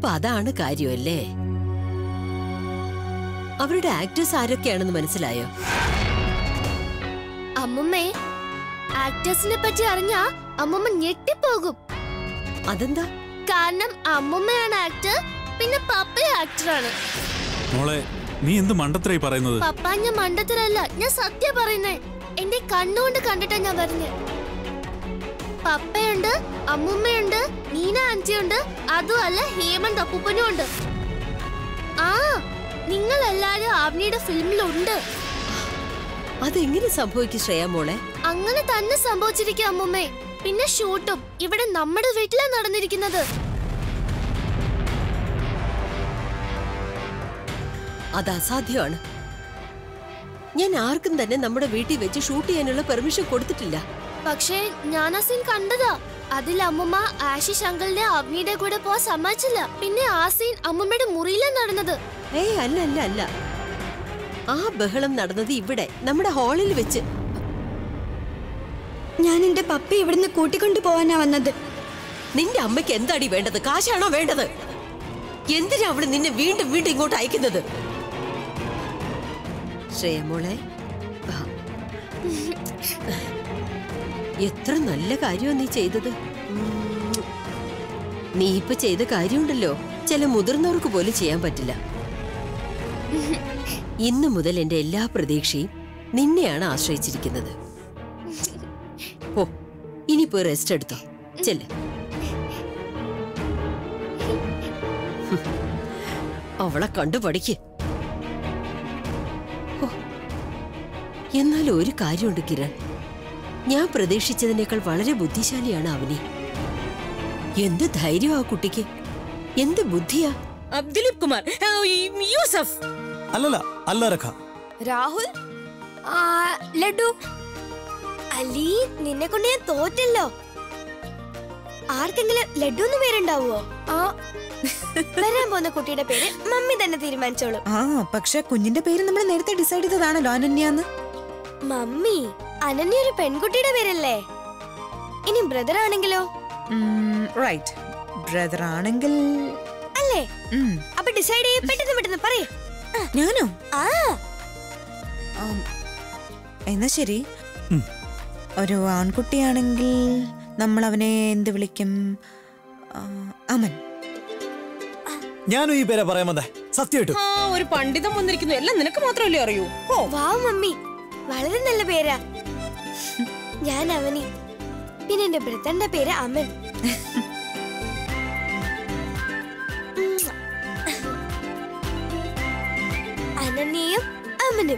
അപ്പൊ അതാണ് കാര്യമല്ലേ അവരുടെ ആക്ടേഴ്സ് ആരൊക്കെയാണെന്ന് മനസ്സിലായോ അമ്മുമ്മേ ആക്ടേഴ്സിനെ പറ്റി അറിഞ്ഞാ അമ്മുമ്മ ഞെട്ടിപ്പോകും അതെന്താ കാരണം അമ്മുമ്മയാണ് ആക്ടർ പിന്നെ പപ്പയും ആക്ടറാണ് മോളെ നീ എന്ത് മണ്ടത്തരായി പറയുന്നത് പപ്പ ഞാൻ മണ്ടത്തരല്ല ഞാൻ സത്യ പറയുന്നേ എന്റെ കണ്ണുകൊണ്ട് കണ്ടിട്ടാ ഞാൻ പറഞ്ഞേ പപ്പയുണ്ട് അമ്മുമ്മയുണ്ട് നീന ആന്റിയുണ്ട് അതുമല്ല ഹേമന്ത് അപ്പൂപ്പനും ഉണ്ട് ആ നിങ്ങൾ എല്ലാരും ആവ്നിയുടെ ഫിലിമിലുണ്ട് അതെങ്ങനെ സംഭവിക്കും ശ്രേയ മോളെ അങ്ങനെ തന്നെ സംഭവിച്ചിരിക്കും അമ്മുമ്മേ പിന്നെ ഷൂട്ടും ഇവിടെ നമ്മുടെ വീട്ടിലാ നടന്നിരിക്കുന്നത് അത് അസാധ്യമാണ് ഞാൻ ആർക്കും തന്നെ നമ്മുടെ വീട്ടിൽ വെച്ച് ഷൂട്ട് ചെയ്യാനുള്ള പെർമിഷൻ കൊടുത്തിട്ടില്ല പക്ഷേ ഞാൻ ആ സീൻ കണ്ടതാ അതിൽ അമ്മുമ്മ ആശിഷ് അങ്കിളിന്റെ അഗ്നിയുടെ കൂടെ പോവാൻ സമ്മതിച്ചില്ല പിന്നെ ആ സീൻ അമ്മുമ്മയുടെ മുറിയിലാ നടന്നത് ഏയ് അല്ല അല്ല അല്ല ആ ബഹളം നടന്നത് ഇവിടെ നമ്മുടെ ഹാളിൽ വെച്ച് ഞാൻ എന്റെ പപ്പ ഇവിടുന്ന് കൂട്ടിക്കൊണ്ടു പോവാനാ വന്നത് നിന്റെ അമ്മയ്ക്ക് എന്താടി വേണ്ടത് കാശാണോ വേണ്ടത് എന്തിനാ അവള് നിന്നെ വീണ്ടും വീണ്ടും ഇങ്ങോട്ട് അയക്കുന്നത് ശ്രേയ മോളെ ആ. എത്ര നല്ല കാര്യമാണ് നീ ചെയ്തത് ഉം. നീ ഇപ്പൊ ചെയ്ത കാര്യമുണ്ടല്ലോ ചില മുതിർന്നവർക്ക് പോലും ചെയ്യാൻ പറ്റില്ല ഇന്നു മുതൽ എന്റെ എല്ലാ പ്രതീക്ഷയും നിന്നെയാണ് ആശ്രയിച്ചിരിക്കുന്നത് ഓ ഇനി പോയി റെസ്റ്റ് എടുത്തോ ചെല്ല് അവളെ കണ്ടു പഠിക്ക് ഹോ, എന്നാൽ ഒരു കാര്യമുണ്ട് കിരൺ ഞാൻ പ്രതീക്ഷിച്ചതിനേക്കാൾ വളരെ ബുദ്ധിശാലിയാണ് അവനി എന്ത് ധൈര്യം ആ കുട്ടിക്ക് എന്ത് ബുദ്ധിയാ ദിലീപ് കുമാർ ആ, ഈ യൂസഫ് അല്ലല്ല അല്ല രഖ രാഹുൽ ആ, ലഡു അലി നിന്നെ കൊണ്ട് ഞാൻ തോറ്റല്ലോ ആർക്കെങ്കിലും ലഡു എന്ന് പേരുണ്ടാവോ ആ വരാൻ പോകുന്ന കുട്ടിയുടെ പേര് മമ്മി തന്നെ തീരുമാനിച്ചോളൂ ആ പക്ഷെ കുഞ്ഞിന്റെ പേര് നമ്മൾ നേരത്തെ ഡിസൈഡ് ചെയ്തതാണല്ലോ അനന്യാന്ന് മമ്മി അനന്യ ഒരു പെൺകുട്ടിയുടെ പേരല്ലേ ഇനി ബ്രദർ ആണെങ്കിലോ റൈറ്റ് ബ്രദർ ആണെങ്കിൽ അല്ലേ ഉം. അപ്പൊ ഡിസൈഡ് ചെയ്യ പെട്ടെന്ന് പെട്ടെന്ന് പറയേ ഞാനോ ആ ആം, എന്നാ ശരി ഉം. ഒരു ആൺകുട്ടിയാണെങ്കിൽ നമ്മൾ അവനെ എന്ത് വിളിക്കും ആ, അമൻ ഞാനും ഈ പേരെ പറയാൻ വന്നേ സത്യമായിട്ടും ആ ഒരു പണ്ഡിതം വന്നിരിക്കുന്നു എല്ലാം നിനക്ക് മാത്രമല്ലേ അറിയൂ ഓ വാവ് മമ്മി വളരെ നല്ല പേരാ ഞാൻ അവനി പിന്നെ എന്റെ ബ്രദറിന്റെ പേര് അമൻ അനന്യയും അമനും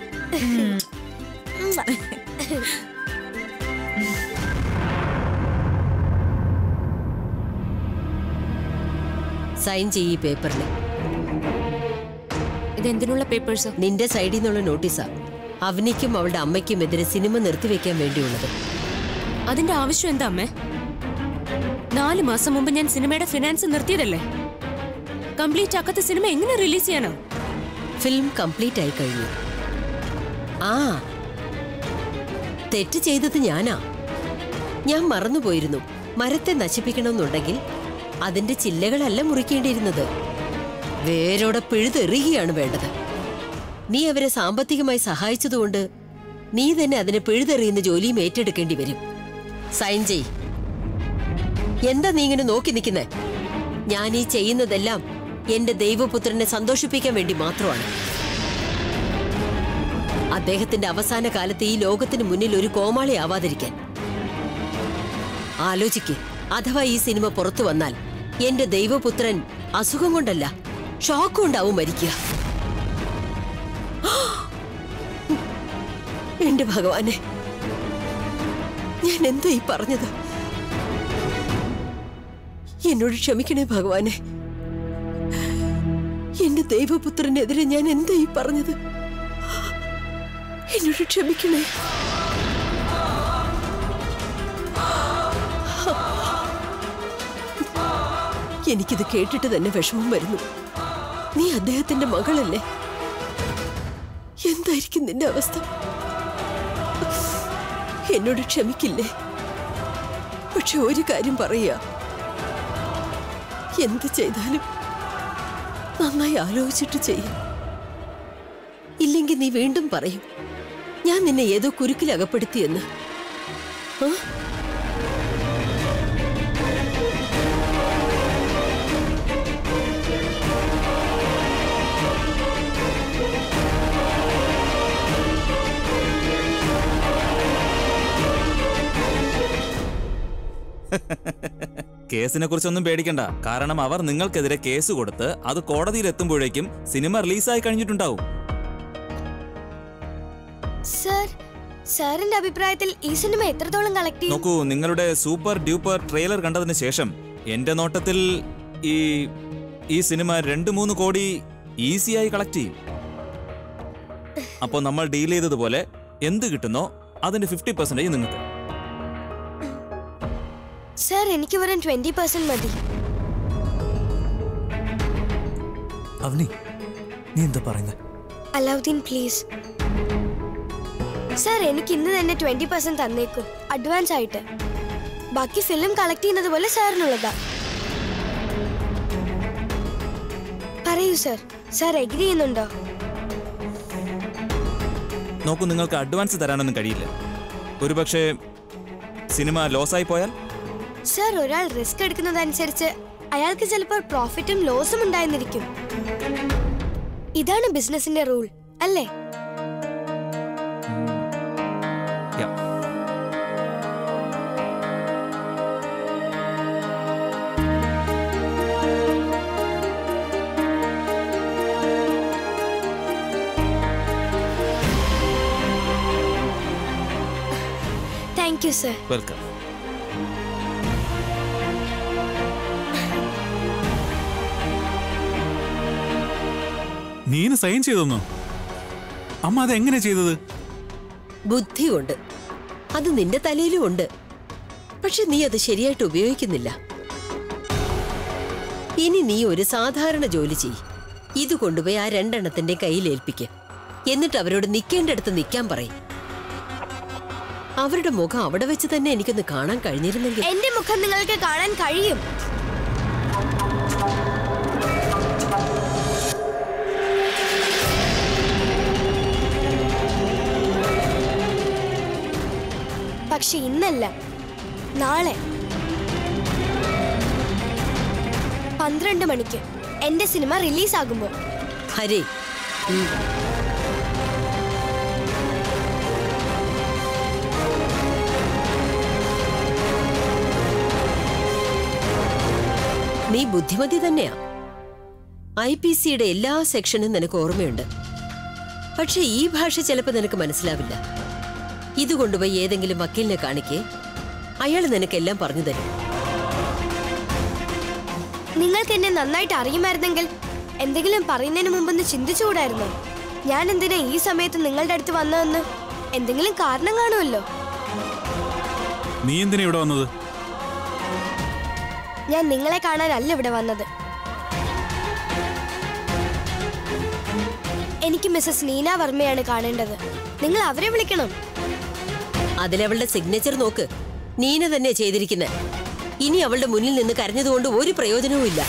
സൈൻ ചെയ്യ് ഈ പേപ്പറിൽ ഇതെന്തിനുള്ള പേപ്പേഴ്സ് നിന്റെ സൈഡിൽ നിന്നുള്ള നോട്ടീസാ അവനിക്കും അവളുടെ അമ്മയ്ക്കും എതിരെ സിനിമ നിർത്തിവെക്കാൻ വേണ്ടിയുള്ളത് അതിന്റെ ആവശ്യം എന്താ അമ്മേ നാല് മാസം മുമ്പ് ഞാൻ സിനിമയുടെ ഫിനാൻസ് നിർത്തിയതല്ലേ കംപ്ലീറ്റ് ആക്കാത്ത സിനിമ എങ്ങനെ റിലീസ് ചെയ്യാനോ ഫിലിം കംപ്ലീറ്റ് ആയി കഴിഞ്ഞു ആ തെറ്റ് ചെയ്തത് ഞാനാ ഞാൻ മറന്നുപോയിരുന്നു മരത്തെ നശിപ്പിക്കണമെന്നുണ്ടെങ്കിൽ അതിന്റെ ചില്ലകളല്ല മുറിക്കേണ്ടിയിരുന്നത് വേരോടെ പിഴുതെറിയുകയാണ് വേണ്ടത് നീ അവരെ സാമ്പത്തികമായി സഹായിച്ചതുകൊണ്ട് നീ തന്നെ അതിനെ പിഴുതെറിയുന്ന ജോലിയും ഏറ്റെടുക്കേണ്ടി വരും സൈൻ ചെയ് എന്താ നീ ഇങ്ങനെ നോക്കി നിൽക്കുന്നേ ഞാൻ ഈ ചെയ്യുന്നതെല്ലാം എന്റെ ദൈവപുത്രനെ സന്തോഷിപ്പിക്കാൻ വേണ്ടി മാത്രമാണ് അദ്ദേഹത്തിന്റെ അവസാന കാലത്ത് ഈ ലോകത്തിന് മുന്നിൽ ഒരു കോമാളി ആവാതിരിക്കാൻ ആലോചിക്ക് അഥവാ ഈ സിനിമ പുറത്തു വന്നാൽ എന്റെ ദൈവപുത്രൻ അസുഖം കൊണ്ടല്ല ഷോക്ക് കൊണ്ടാവും മരിക്കുക എന്റെ ഭഗവാനെ ഞാൻ എന്താ ഈ പറഞ്ഞത് എന്നോട് ക്ഷമിക്കണേ ഭഗവാനെ എന്റെ ദൈവപുത്രനെതിരെ ഞാൻ എന്താ ഈ പറഞ്ഞത് എന്നോട് ക്ഷമിക്കണേ എനിക്കിത് കേട്ടിട്ട് തന്നെ വിഷമം വരുന്നു നീ അദ്ദേഹത്തിന്റെ മകളല്ലേ എന്തായിരിക്കും നിന്റെ അവസ്ഥ എന്നോട് ക്ഷമിക്കില്ലേ പക്ഷെ ഒരു കാര്യം പറയുക എന്ത് ചെയ്താലും നന്നായി ആലോചിച്ചിട്ട് ചെയ്യും ഇല്ലെങ്കിൽ നീ വീണ്ടും പറയും ഞാൻ നിന്നെ ഏതോ കുരുക്കിൽ അകപ്പെടുത്തിയെന്ന് ആ? കേസിനെ കുറിച്ചൊന്നും പേടിക്കണ്ട കാരണം അവർ നിങ്ങൾക്കെതിരെ കേസ് കൊടുത്ത് അത് കോടതിയിൽ എത്തുമ്പോഴേക്കും സിനിമ റിലീസായി കഴിഞ്ഞിട്ടുണ്ടാവും സർ സാറിന്റെ അഭിപ്രായത്തിൽ ഈ സിനിമ എത്രത്തോളം കളക്ട് ചെയ്യും നോക്കൂ നിങ്ങളുടെ സൂപ്പർ ഡ്യൂപ്പർ ട്രെയിലർ കണ്ടതിന് ശേഷം എന്റെ നോട്ടത്തിൽ ഈ ഈ സിനിമ രണ്ട് മൂന്ന് കോടി ഈസിയായി കളക്ട് ചെയ്യും അപ്പോൾ നമ്മൾ ഡീൽ ചെയ്തതുപോലെ എന്ത് കിട്ടുന്നോ അതിന്റെ ഫിഫ്റ്റി പെർസെന്റേജ് നിങ്ങൾക്ക് സർ എനിക്ക് വെറും ട്വന്റി പെർസെന്റ് മതി അവനി നീ എന്താ പറയുന്നത് അലൗദ്ദീൻ പ്ലീസ് സർ എനിക്ക് ഇന്ന് തന്നെ ട്വന്റി പെർസെന്റ് തന്നേക്കും അഡ്വാൻസ് ആയിട്ട് ബാക്കി ഫിലിം കളക്ട് ചെയ്യുന്നത് പോലെ സാറിനുള്ളതാ പറയൂ സർ സാർ എഗ്രി ചെയ്യുന്നുണ്ടോ നോക്കൂ നിങ്ങൾക്ക് അഡ്വാൻസ് തരാനൊന്നും കഴിയില്ല ഒരുപക്ഷെ സിനിമ ലോസായി പോയാൽ സർ ഒരാൾ റിസ്ക് എടുക്കുന്നതനുസരിച്ച് അയാൾക്ക് ചിലപ്പോൾ പ്രോഫിറ്റും ലോസും ഉണ്ടായിരുന്നിരിക്കും ഇതാണ് ബിസിനസിന്റെ റൂൾ അല്ലേ Yeah. Thank you sir welcome നീന് സൈൻ ചെയ്തെന്നോ അമ്മ അതെങ്ങനെ ചെയ്തത് ബുദ്ധിയുണ്ട് അത് നിന്റെ തലയിലും ഉണ്ട് പക്ഷെ നീ അത് ശരിയായിട്ട് ഉപയോഗിക്കുന്നില്ല ഇനി നീ ഒരു സാധാരണ ജോലി ചെയ് ഇത് കൊണ്ടുപോയി ആ രണ്ടെണ്ണത്തിന്റെ കയ്യിൽ ഏൽപ്പിക്ക് എന്നിട്ട് അവരോട് നിൽക്കേണ്ടടുത്ത് നിൽക്കാൻ പറയും അവരുടെ മുഖം അവിടെ വെച്ച് തന്നെ എനിക്കൊന്ന് കാണാൻ കഴിഞ്ഞിരുന്നെങ്കിൽ എന്റെ മുഖം നിങ്ങൾക്ക് കാണാൻ കഴിയും പക്ഷെ ഇന്നല്ല നാളെ പന്ത്രണ്ട് മണിക്ക് എന്റെ സിനിമ റിലീസ് ആകുമ്പോൾ ഹരേ ഉം. നീ ബുദ്ധിമതി തന്നെയാ ഐ പി സിയുടെ എല്ലാ സെക്ഷനും നിനക്ക് ഓർമ്മയുണ്ട് പക്ഷെ ഈ ഭാഷ ചിലപ്പോൾ നിനക്ക് മനസ്സിലാവില്ല ഇത് കൊണ്ടുപോയി ഏതെങ്കിലും വക്കീലിനെ കാണിക്കേ അയാൾ നിനക്കെല്ലാം പറഞ്ഞു തരും നിങ്ങൾക്ക് എന്നെ നന്നായിട്ട് അറിയുമായിരുന്നെങ്കിൽ എന്തെങ്കിലും പറയുന്നതിന് മുമ്പൊന്ന് ചിന്തിച്ചുകൂടായിരുന്നോ ഞാൻ എന്തിനാ ഈ സമയത്ത് നിങ്ങളുടെ അടുത്ത് വന്നതെന്ന് എന്തെങ്കിലും കാരണം കാണുമല്ലോ നീ എന്തിനാ ഇവിടെ വന്നത് ഞാൻ നിങ്ങളെ കാണാനല്ല ഇവിടെ വന്നത് എനിക്ക് മിസ്സസ് നീന വർമ്മയാണ് കാണേണ്ടത് നിങ്ങൾ അവരെ വിളിക്കണം അതിലവളുടെ സിഗ്നേച്ചർ നോക്ക് നീന തന്നെ ചെയ്തിരിക്കുന്നത് ഇനി അവളുടെ മുന്നിൽ നിന്ന് കരഞ്ഞതുകൊണ്ട് ഒരു പ്രയോജനവും ഇല്ല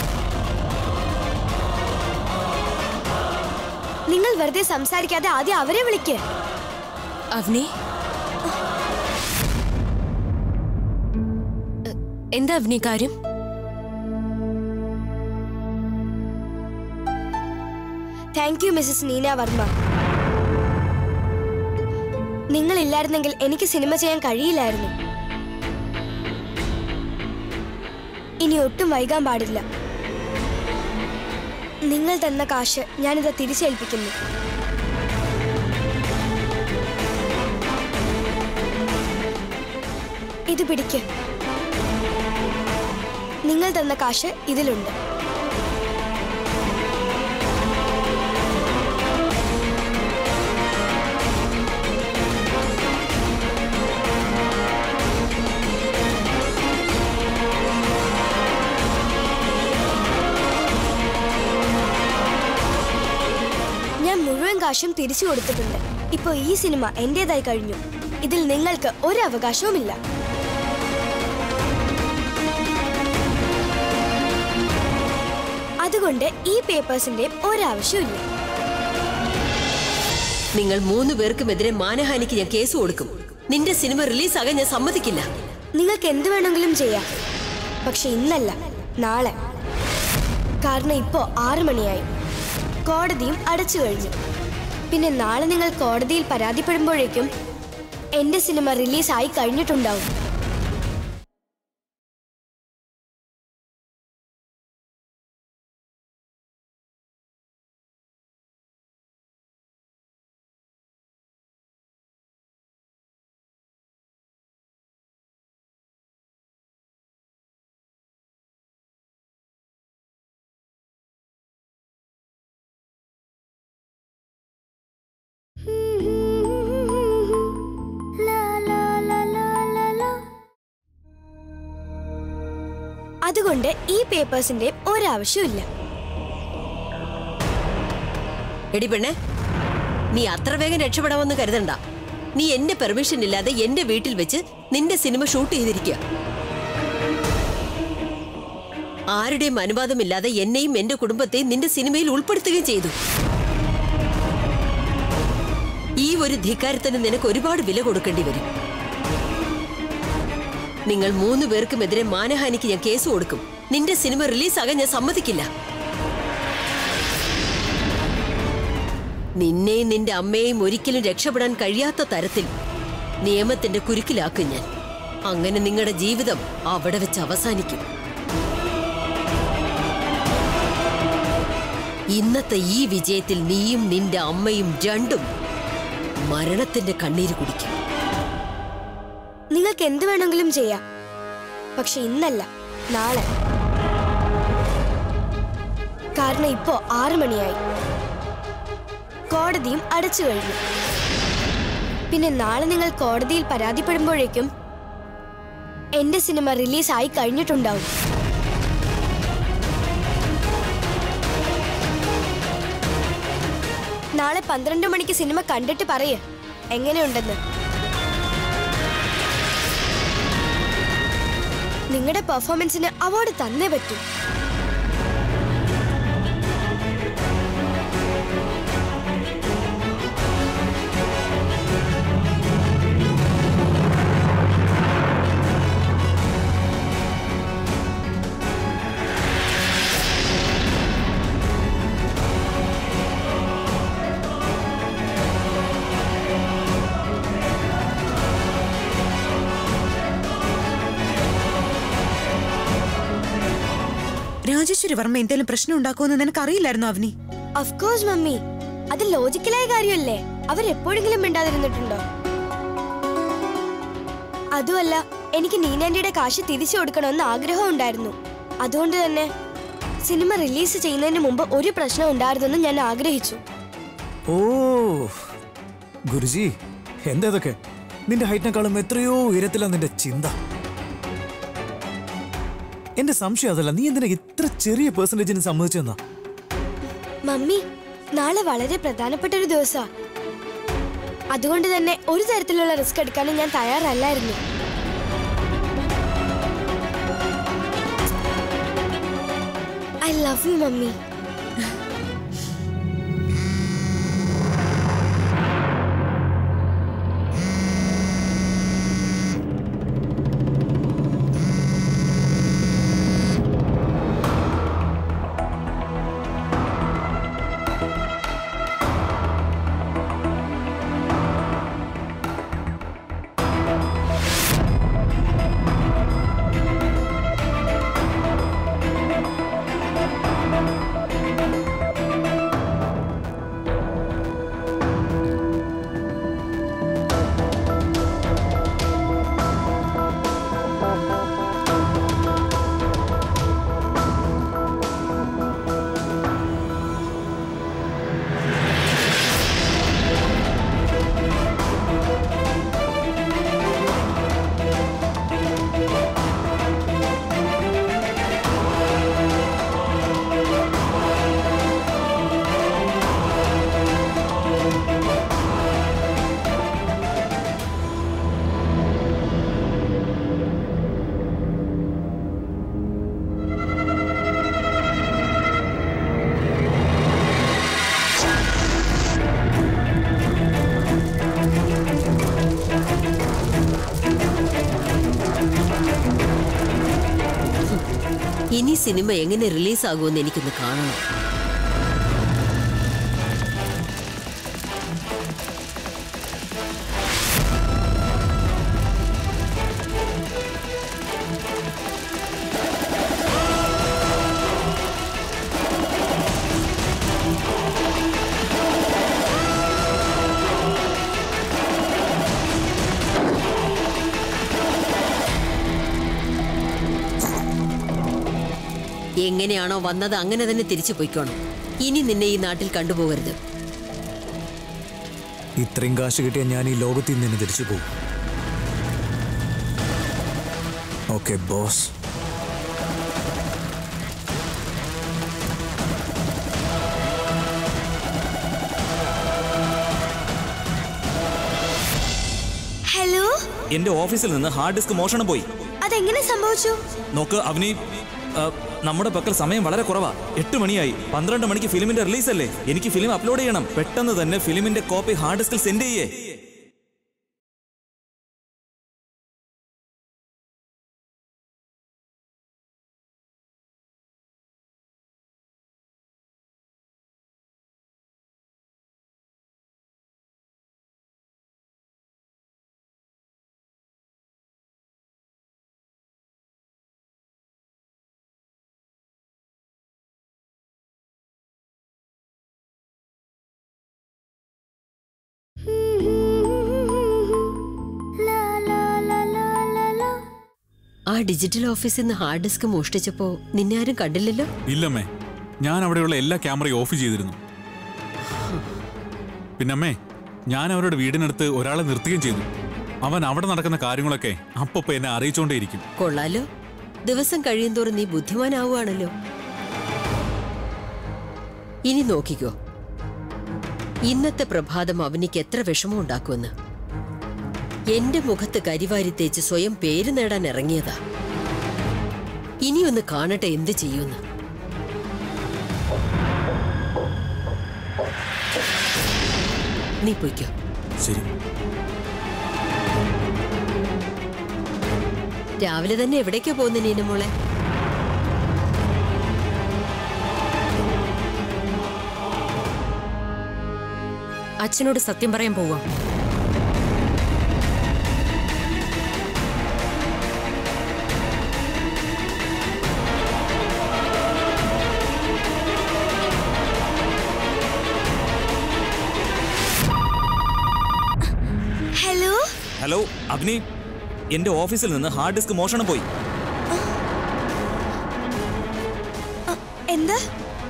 നിങ്ങൾ വെറുതെ സംസാരിക്കാതെ ആദ്യം അവരെ വിളിക്ക് അവനി എ- എന്താ അവനി കാര്യം thank you Mrs Neena Varma നിങ്ങൾ ഇല്ലായിരുന്നെങ്കിൽ എനിക്ക് സിനിമ ചെയ്യാൻ കഴിയില്ലായിരുന്നു ഇനി ഒട്ടും വൈകാൻ പാടില്ല നിങ്ങൾ തന്ന കാശ് ഞാനിത് തിരിച്ചേൽപ്പിക്കുന്നു ഇത് പിടിക്ക് നിങ്ങൾ തന്ന കാശ് ഇതിലുണ്ട് ഞാൻ മുഴുവൻ കാശും തിരിച്ചു കൊടുത്തിട്ടുണ്ട് ഇപ്പൊ ഈ സിനിമ എന്റേതായി കഴിഞ്ഞു ഇതിൽ നിങ്ങൾക്ക് ഒരു അവകാശവുമില്ല അതുകൊണ്ട് ഈ പേപ്പേഴ്സിന്റെ ഒരാവശ്യമില്ല നിങ്ങൾ മൂന്ന് പേർക്കുമെതിരെ മാനഹാനിക്ക് ഞാൻ കേസ് കൊടുക്കും നിന്റെ സിനിമ റിലീസാകാൻ ഞാൻ സമ്മതിക്കില്ല നിങ്ങൾക്ക് എന്ത് വേണമെങ്കിലും ചെയ്യാം പക്ഷെ ഇന്നല്ല നാളെ കാരണം ഇപ്പോ ആറു മണിയായി കോടതിയും അടച്ചു കഴിഞ്ഞു പിന്നെ നാളെ നിങ്ങൾ കോടതിയിൽ പരാതിപ്പെടുമ്പോഴേക്കും എന്റെ സിനിമ റിലീസായി കഴിഞ്ഞിട്ടുണ്ടാവും അതുകൊണ്ട് ഈ പേപ്പേഴ്സിന്റെ ഒരാവശ്യമില്ല എടി പെണ്ണെ നീ അത്ര വേഗം രക്ഷപ്പെടാമെന്ന് കരുതണ്ട നീ എന്റെ പെർമിഷൻ ഇല്ലാതെ എന്റെ വീട്ടിൽ വെച്ച് നിന്റെ സിനിമ ഷൂട്ട് ചെയ്തിരിക്കുക ആരുടെയും അനുവാദമില്ലാതെ എന്നെയും എന്റെ കുടുംബത്തെയും നിന്റെ സിനിമയിൽ ഉൾപ്പെടുത്തുകയും ചെയ്തു ഈ ഒരു ധിക്കാരത്തിന് നിനക്ക് ഒരുപാട് വില കൊടുക്കേണ്ടി വരും നിങ്ങൾ മൂന്ന് പേർക്കുമെതിരെ മാനഹാനിക്ക് ഞാൻ കേസ് കൊടുക്കും നിന്റെ സിനിമ റിലീസാകാൻ ഞാൻ സമ്മതിക്കില്ല നിന്നെയും നിന്റെ അമ്മയെയും ഒരിക്കലും രക്ഷപ്പെടാൻ കഴിയാത്ത തരത്തിൽ നിയമത്തിന്റെ കുരുക്കിലാക്കും ഞാൻ അങ്ങനെ നിങ്ങളുടെ ജീവിതം അവിടെ വെച്ച് അവസാനിക്കും ഇന്നത്തെ ഈ വിജയത്തിൽ നീയും നിന്റെ അമ്മയും രണ്ടും മരണത്തിന്റെ കണ്ണീര് കുടിക്കും നിങ്ങൾക്ക് എന്ത് വേണമെങ്കിലും ചെയ്യാം പക്ഷെ ഇന്നല്ല നാളെ കാരണം ഇപ്പോ ആറു മണിയായി കോടതിയും അടച്ചു കഴിഞ്ഞു പിന്നെ നാളെ നിങ്ങൾ കോടതിയിൽ പരാതിപ്പെടുമ്പോഴേക്കും എന്റെ സിനിമ റിലീസായി കഴിഞ്ഞിട്ടുണ്ടാവും നാളെ പന്ത്രണ്ട് മണിക്ക് സിനിമ കണ്ടിട്ട് പറയേ എങ്ങനെയുണ്ടെന്ന് നിങ്ങളുടെ പെർഫോമൻസിന് അവാർഡ് തന്നേ പറ്റൂ രാജേശ്വരി വർമ്മ എന്തെങ്കിലും പ്രശ്നം ഉണ്ടാക്കുമെന്ന് നിനക്ക് അറിയില്ലായിരുന്നു അവനി കോഴ്സ് മമ്മി അത് ലോജിക്കലായ കാര്യമല്ലേ അവരെപ്പോഴെങ്കിലും മിണ്ടാതിരുന്നിട്ടുണ്ടോ അതുമല്ല എനിക്ക് നീനാൻഡിയുടെ കാശ് തിരിച്ചു കൊടുക്കണമെന്ന് ആഗ്രഹം ഉണ്ടായിരുന്നു അതുകൊണ്ട് തന്നെ സിനിമ റിലീസ് ചെയ്യുന്നതിന് മുമ്പ് ഒരു പ്രശ്നം ഉണ്ടായിരുന്നെന്ന് ഞാൻ ആഗ്രഹിച്ചു ഓ ഗുരുജി എന്താ ഇതൊക്കെ നിന്റെ ഹൈറ്റിനെക്കാളും എത്രയോ ഉയരത്തിലാണ് നിന്റെ ചിന്ത എന്റെ സംശയം അതല്ല നീ എന്തിനാ ഇത്ര ചെറിയ പെർസെന്റേജിന് സമ്മതിച്ചെന്നാ മമ്മി നാളെ വളരെ പ്രധാനപ്പെട്ട ഒരു ദിവസാ അതുകൊണ്ട് തന്നെ ഒരു തരത്തിലുള്ള റിസ്ക് എടുക്കാനും ഞാൻ തയ്യാറല്ലായിരുന്നു ഐ ലവ് യു മമ്മി സിനിമ എങ്ങനെ റിലീസാകുമെന്ന് എനിക്കൊന്ന് കാണണം എങ്ങനെയാണോ വന്നത് അങ്ങനെ തന്നെ തിരിച്ചു പോയിക്കോണം ഇനി നിന്നെ ഈ നാട്ടിൽ കണ്ടുപോകരുത് ഇത്രയും കാശ് കിട്ടിയാൽ ഞാൻ ഈ ലോകത്തിൽ നിന്ന് തിരിച്ചു പോകും ഓക്കെ ബോസ് ഹലോ എന്റെ ഓഫീസിൽ നിന്ന് ഹാർഡ് ഡിസ്ക് മോഷണം പോയി അതെങ്ങനെ സംഭവിച്ചു നോക്ക് അവനി ആ, നമ്മുടെ പക്കൽ സമയം വളരെ കുറവാ എട്ട് മണിയായി പന്ത്രണ്ട് മണിക്ക് ഫിലിമിന്റെ റിലീസ് അല്ലേ എനിക്ക് ഫിലിം അപ്ലോഡ് ചെയ്യണം പെട്ടെന്ന് തന്നെ ഫിലിമിന്റെ കോപ്പി ഹാർഡ് ഡിസ്കിൽ സെൻഡ് ചെയ്യേ ആ ഡിജിറ്റൽ ഓഫീസിൽ നിന്ന് ഹാർഡ് ഡിസ്ക് മോഷ്ടിച്ചപ്പോ നിന്നെ ആരും കണ്ടില്ലല്ലോ ഇല്ലമ്മേ ഞാൻ അവിടെയുള്ള എല്ലാ ക്യാമറയും ഓഫ് ചെയ്തിരുന്നു പിന്നമ്മേ ഞാൻ അവരുടെ വീടിനടുത്ത് ഒരാളെ നിർത്തുകയും ചെയ്തു അവൻ അവിടെ നടക്കുന്ന കാര്യങ്ങളൊക്കെ അപ്പപ്പോ എന്നെ അറിയിച്ചുകൊണ്ടേയിരിക്കും കൊള്ളാലോ ദിവസം കഴിയുന്തോറും നീ ബുദ്ധിമാനാവുകയാണല്ലോ ഇനി നോക്കിക്കോ ഇന്നത്തെ പ്രഭാതം അവനിക്ക് എത്ര വിഷമം ഉണ്ടാക്കുമെന്ന് എന്റെ മുഖത്ത് കരിവാരി തേച്ച് സ്വയം പേര് നേടാൻ ഇറങ്ങിയതാ ഇനിയൊന്ന് കാണട്ടെ എന്ത് ചെയ്യുമെന്ന് നീ പൊയ്ക്കോ ശരി രാവിലെ തന്നെ എവിടേക്കാ പോകുന്ന നീന മോളെ അച്ഛനോട് സത്യം പറയാൻ പോവാം ഹലോ ഹലോ അഗ്നി എന്റെ ഓഫീസിൽ നിന്ന് ഹാർഡ് ഡിസ്ക് മോഷണം പോയി എന്താ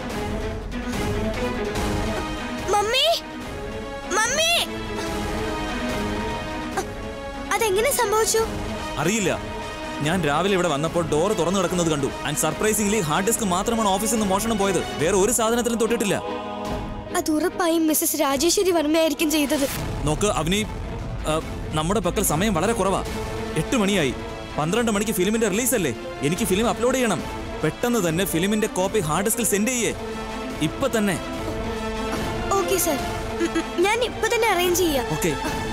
മമ്മി മമ്മി അ- അതെങ്ങനെ സംഭവിച്ചു അറിയില്ല ഞാൻ രാവിലെ ഇവിടെ വന്നപ്പോൾ ഡോർ തുറന്നു കിടക്കുന്നത് കണ്ടു ആൻഡ് സർപ്രൈസിംഗ്ലി ഹാർഡ് ഡിസ്ക് മാത്രമാണ് ഓഫീസിൽ നിന്ന് മോഷണം പോയത് വേറെ ഒരു സാധനത്തിലും തൊട്ടിട്ടില്ല അത് ഉറപ്പായും മിസ്സസ് രാജേശ്വരി വർമ്മയായിരിക്കും ചെയ്തത് നോക്ക് അവനി ആ, നമ്മുടെ പക്കൽ സമയം വളരെ കുറവാ എട്ട് മണിയായി പന്ത്രണ്ട് മണിക്ക് ഫിലിമിന്റെ റിലീസ് അല്ലേ എനിക്ക് ഫിലിം അപ്ലോഡ് ചെയ്യണം പെട്ടെന്ന് തന്നെ ഫിലിമിന്റെ കോപ്പി ഹാർഡ് ഡിസ്കിൽ സെൻഡ് ചെയ്യേ ഇപ്പൊ തന്നെ ഓക്കെ സർ ഞാൻ ഇപ്പൊ തന്നെ അറേഞ്ച് ചെയ്യാം okay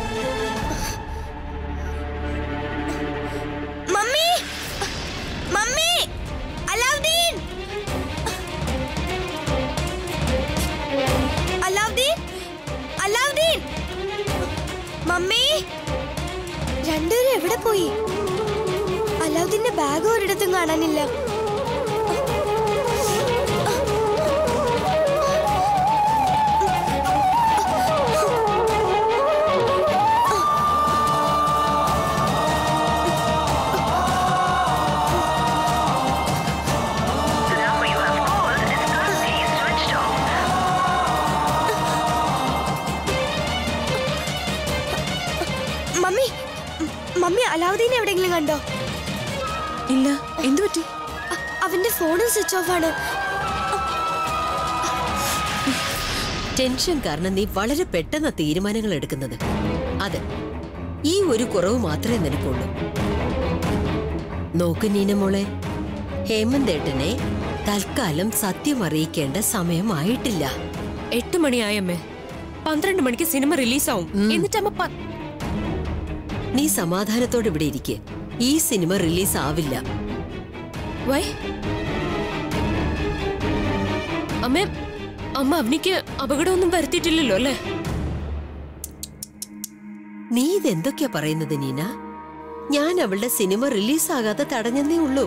mummy mummy Alauddin Alauddin Alauddin mummy രണ്ടുപേരും എവിടെ പോയി അലാവുദ്ദീന്റെ ബാഗ് ഒരിടത്തും കാണാനില്ല മമ്മി മ- മമ്മി അലാവുദ്ദീൻ എവിടെയെങ്കിലും കണ്ടോ ഇല്ല എന്തു പറ്റി അ- അവന്റെ ഫോണും സ്വിച്ച് ഓഫ് ആണ് ടെൻഷൻ കാരണം നീ വളരെ പെട്ടെന്ന തീരുമാനങ്ങൾ എടുക്കുന്നത് അതെ ഈ ഒരു കുറവ് മാത്രമേ നിനക്കുള്ളൂ നോക്ക് നീന മോളെ ഹേമന്തേട്ടനെ തൽക്കാലം സത്യം അറിയിക്കേണ്ട സമയമായിട്ടില്ല എട്ട് മണിയായമ്മേ പന്ത്രണ്ട് മണിക്ക് സിനിമ റിലീസാവും എന്നിട്ട് അമ്മ പ- നീ സമാധാനത്തോടെ ഇവിടെ ഇരിക്കെ ഈ സിനിമ റിലീസ് ആവില്ല വൈ അമ്മേ അമ്മ അവനിക്ക് അപകടമൊന്നും വരുത്തിയിട്ടില്ലല്ലോ അല്ലേ നീ ഇതെന്തൊക്കെയാ പറയുന്നത് നീന ഞാൻ അവളുടെ സിനിമ റിലീസാകാതെ തടഞ്ഞെന്നേ ഉള്ളൂ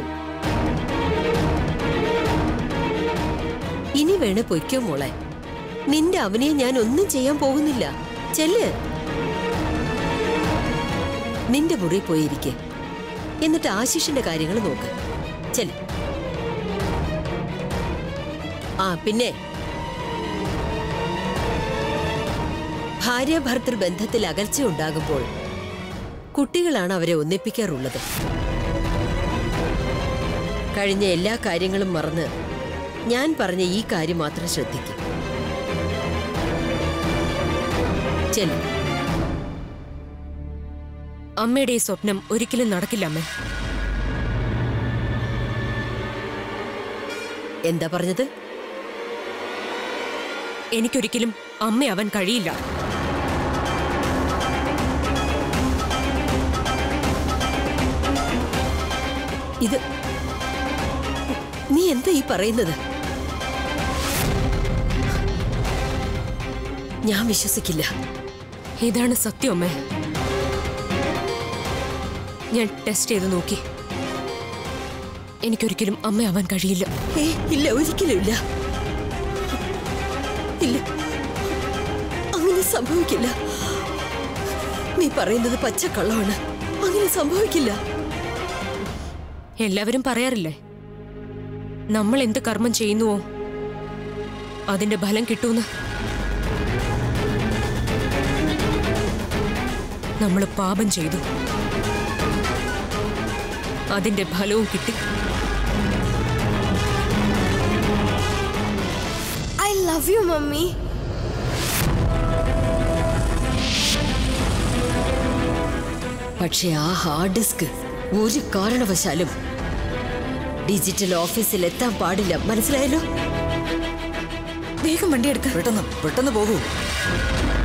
ഇനി വേണേ പൊയ്ക്കോ മോളെ നിന്റെ അവനെ ഞാൻ ഒന്നും ചെയ്യാൻ പോകുന്നില്ല ചെല്ല് നിന്റെ മുറി പോയിരിക്കെ എന്നിട്ട് ആശിഷിന്റെ കാര്യങ്ങൾ നോക്ക് ചെല്ല് ആ പിന്നെ ഭാര്യ ഭർത്തൃ ബന്ധത്തിൽ അകൽച്ച ഉണ്ടാകുമ്പോൾ കുട്ടികളാണ് അവരെ ഒന്നിപ്പിക്കാറുള്ളത് കഴിഞ്ഞ എല്ലാ കാര്യങ്ങളും മറന്ന് ഞാൻ പറഞ്ഞ ഈ കാര്യം മാത്രം ശ്രദ്ധിക്കും ചെല്ലു അമ്മയുടെ ഈ സ്വപ്നം ഒരിക്കലും നടക്കില്ല അമ്മേ എന്താ പറഞ്ഞത് എനിക്കൊരിക്കലും അമ്മയാവാൻ കഴിയില്ല ഇത് നീ എന്താ ഈ പറയുന്നത് ഞാൻ വിശ്വസിക്കില്ല ഇതാണ് സത്യം അമ്മേ ഞാൻ ടെസ്റ്റ് ചെയ്ത് നോക്കി എനിക്കൊരിക്കലും അമ്മയാവാൻ കഴിയില്ല ഏ ഇല്ല ഒരിക്കലും ഇല്ല ഇല്ല അങ്ങനെ സംഭവിക്കില്ല നീ പറയുന്നത് പച്ചക്കള്ളമാണ് അങ്ങനെ സംഭവിക്കില്ല എല്ലാവരും പറയാറില്ലേ നമ്മൾ എന്ത് കർമ്മം ചെയ്യുന്നുവോ അതിന്റെ ഫലം കിട്ടൂന്ന് നമ്മൾ പാപം ചെയ്തു അതിന്റെ ഫലവും കിട്ടി ഐ ലവ് യു മമ്മി പക്ഷെ ആ ഹാർഡ് ഡിസ്ക് ഒരു കാരണവശാലും ഡിജിറ്റൽ ഓഫീസിൽ എത്താൻ പാടില്ല മനസ്സിലായല്ലോ വേഗം വണ്ടി എടുക്ക പെട്ടെന്ന് പെട്ടെന്ന് പോകൂ